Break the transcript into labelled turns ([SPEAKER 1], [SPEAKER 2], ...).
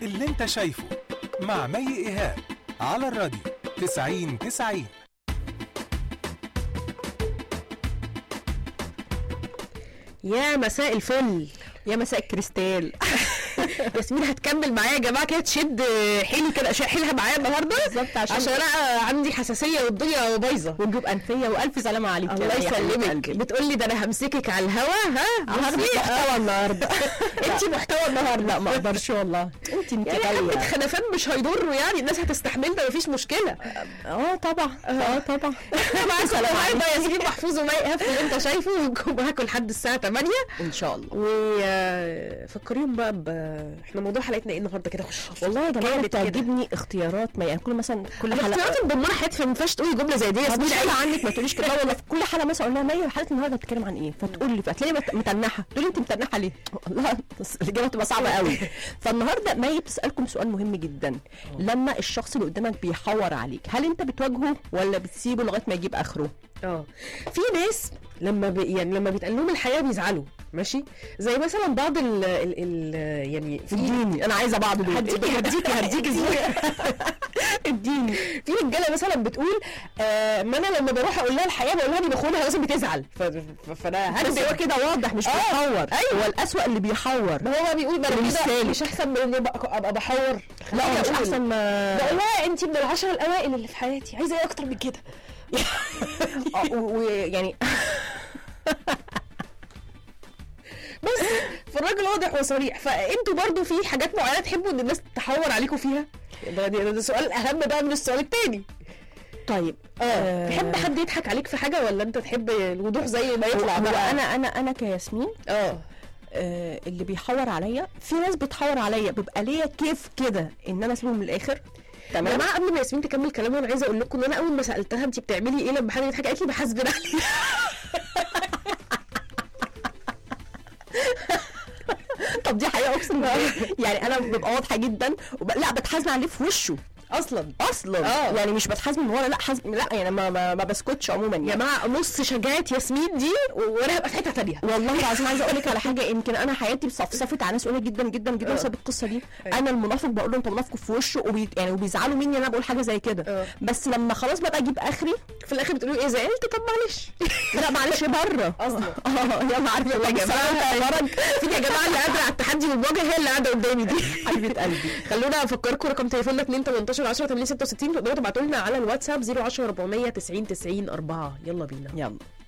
[SPEAKER 1] اللي انت شايفه مع مي ايهاب على الراديو 90 90
[SPEAKER 2] يا مساء الفل
[SPEAKER 3] يا مساء الكريستال
[SPEAKER 2] ياسمين هتكمل معايا يا جماعه كده تشد حيلي كده أش- حيلها معايا النهارده
[SPEAKER 3] بالظبط عشان-
[SPEAKER 2] عشان انا عندي حساسيه والدنيا بايظه
[SPEAKER 3] وجوب انفيه والف سلامه عليك
[SPEAKER 2] الله يسلمك بتقول لي ده انا همسكك على الهوا ها
[SPEAKER 3] النهارده
[SPEAKER 2] بصي،
[SPEAKER 3] محتوى النهارده
[SPEAKER 2] انت محتوى النهارده
[SPEAKER 3] لا ما اقدرش والله انت انت
[SPEAKER 2] يعني حبه
[SPEAKER 3] غاليه
[SPEAKER 2] خنفان مش هيضروا يعني الناس هتستحملنا مفيش مشكله
[SPEAKER 3] اه طبعا اه طبعا
[SPEAKER 2] معاكم
[SPEAKER 3] سلام
[SPEAKER 2] النهارده
[SPEAKER 3] عليك.
[SPEAKER 2] ياسمين محفوظ ومي ايهاب اللي انت شايفه معاكم لحد الساعه 8
[SPEAKER 3] ان شاء الله
[SPEAKER 2] وفكريهم بقى ب... احنا موضوع حلقتنا ايه النهارده كده خش
[SPEAKER 3] والله يا جماعه
[SPEAKER 2] جامد كده.
[SPEAKER 3] بتعجبني اختيارات ما يعني كل مثلا كل
[SPEAKER 2] انا
[SPEAKER 3] حلقه
[SPEAKER 2] اختيارات مدمره حياتي فما ينفعش تقولي جمله زي دي
[SPEAKER 3] طب
[SPEAKER 2] ياسمين
[SPEAKER 3] مش
[SPEAKER 2] عيب.
[SPEAKER 3] عيب عنك ما تقوليش كده والله في كل حلقه مثلا اقول لها مي حلقه النهارده بتتكلم عن ايه فتقول لي فتلاقي مت- متنحه تقول لي انت متنحه ليه؟ والله بس الاجابه تبقى صعبه قوي فالنهارده مي بتسالكم سؤال مهم جدا لما الشخص اللي قدامك بيحور عليك هل انت بتواجهه ولا بتسيبه لغايه ما يجيب اخره؟
[SPEAKER 2] اه في ناس لما بي يعني لما بيتقال لهم الحقيقه بيزعلوا ماشي زي مثلا بعض ال ال ال يعني في
[SPEAKER 3] اديني انا عايزه بعض دول
[SPEAKER 2] هديكي هديكي هديكي ازاي
[SPEAKER 3] اديني
[SPEAKER 2] في رجاله مثلا بتقول آه ما انا لما بروح اقول لها الحقيقه بقول لها دي بخونها لازم بتزعل ف- ف- فانا
[SPEAKER 3] بس هو
[SPEAKER 2] هكذب
[SPEAKER 3] كده واضح مش
[SPEAKER 2] آه،
[SPEAKER 3] بيحور
[SPEAKER 2] أيوة.
[SPEAKER 3] هو الاسوأ اللي بيحور
[SPEAKER 2] ما هو بقى بيقول ما انا
[SPEAKER 3] مش
[SPEAKER 2] كده
[SPEAKER 3] سالك.
[SPEAKER 2] مش احسن من اني ابقى أبقى بحور
[SPEAKER 3] لا هو مش
[SPEAKER 2] أقول.
[SPEAKER 3] احسن ما
[SPEAKER 2] بقول لها انت من العشرة الاوائل اللي في حياتي عايزه ايه اكتر من كده
[SPEAKER 3] آه، و- ويعني
[SPEAKER 2] بس فالراجل واضح وصريح فانتوا برضو في حاجات معينه تحبوا ان الناس تحور عليكم فيها ده, ده, ده سؤال اهم بقى من السؤال التاني
[SPEAKER 3] طيب
[SPEAKER 2] اه تحب حد يضحك عليك في حاجه ولا انت تحب الوضوح زي ما يطلع
[SPEAKER 3] هو
[SPEAKER 2] بقى
[SPEAKER 3] انا انا انا كياسمين
[SPEAKER 2] اه
[SPEAKER 3] آه اللي بيحور عليا في ناس بتحور عليا بيبقى ليا كيف كده ان انا اسيبهم من الاخر
[SPEAKER 2] يا
[SPEAKER 3] تمام
[SPEAKER 2] جماعه قبل ما ياسمين تكمل كلامها انا عايزه اقول لكم ان انا اول ما سالتها انت بتعملي ايه لما حد يضحك قالت لي بحاسبن عليه
[SPEAKER 3] طب دي حقيقه اقسم بالله يعني انا ببقى واضحه جدا وب... لا بتحاسب عليه في وشه
[SPEAKER 2] اصلا
[SPEAKER 3] اصلا
[SPEAKER 2] آه.
[SPEAKER 3] يعني مش بتحاسب من ورا لا حاسب لا يعني ما, ما, ما بسكتش عموما
[SPEAKER 2] يا
[SPEAKER 3] يعني
[SPEAKER 2] جماعه نص شجاعه ياسمين دي و- وانا هبقى في حته ثانيه
[SPEAKER 3] والله العظيم عايزه اقول لك على حاجه يمكن انا حياتي صفصفت على ناس قليله جدا جدا جدا
[SPEAKER 2] آه.
[SPEAKER 3] بسبب القصه دي
[SPEAKER 2] أيوة.
[SPEAKER 3] انا المنافق بقول له انت منافق في وشه وبي... يعني وبيزعلوا مني ان انا بقول حاجه زي كده
[SPEAKER 2] آه.
[SPEAKER 3] بس لما خلاص ببقى اجيب اخري
[SPEAKER 2] في الاخر بتقولوا ايه زعلت طب معلش
[SPEAKER 3] لا معلش بره
[SPEAKER 2] اصلا
[SPEAKER 3] اه يا معلش
[SPEAKER 2] يا جماعه
[SPEAKER 3] فرج
[SPEAKER 2] في يا جماعه اللي قادره على التحدي والمواجهه هي اللي قاعده قدامي دي
[SPEAKER 3] حبيبه قلبي
[SPEAKER 2] خلونا افكركم رقم تليفوننا 2 18 10 8 66 تقدروا تبعتوا لنا على الواتساب 010 400 90 90 4 يلا بينا
[SPEAKER 3] يلا